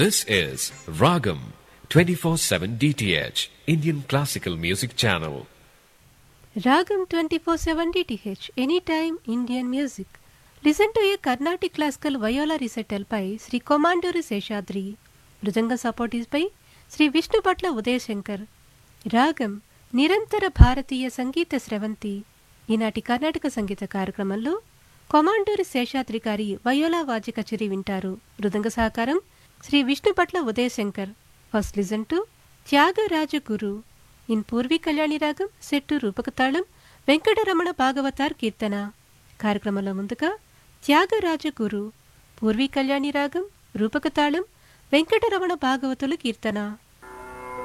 This is Ragam 24/7 DTH Indian Classical Music Channel. Ragam 24/7 DTH Anytime Indian Music. Listen to a Carnatic classical viola recital by Sri Komanduri Seshadri. మృదంగ support is by Sri Vishnu Bhatla Udayashankar రాగం నిరంతర భారతీయ సంగీత స్రవంతి ఈనాటి కర్ణాటక సంగీత కార్యక్రమంలో కొమాండూరి శేషాద్రి గారి viola వాద్య కచేరీ వింటారు మృదంగ సహకారం Sri Vishnu Bhatla Udayashankar first listen to Tyagaraja guru in Purvi Kalyani ragam set Rupakatalam Venkataramana Bhagavatar కీర్తన కార్యక్రమంలో ముందుగా త్యాగరాజ గురు పూర్వీ కళ్యాణి రాగం రూపకతాళం వెంకటరమణ భాగవతుల కీర్తన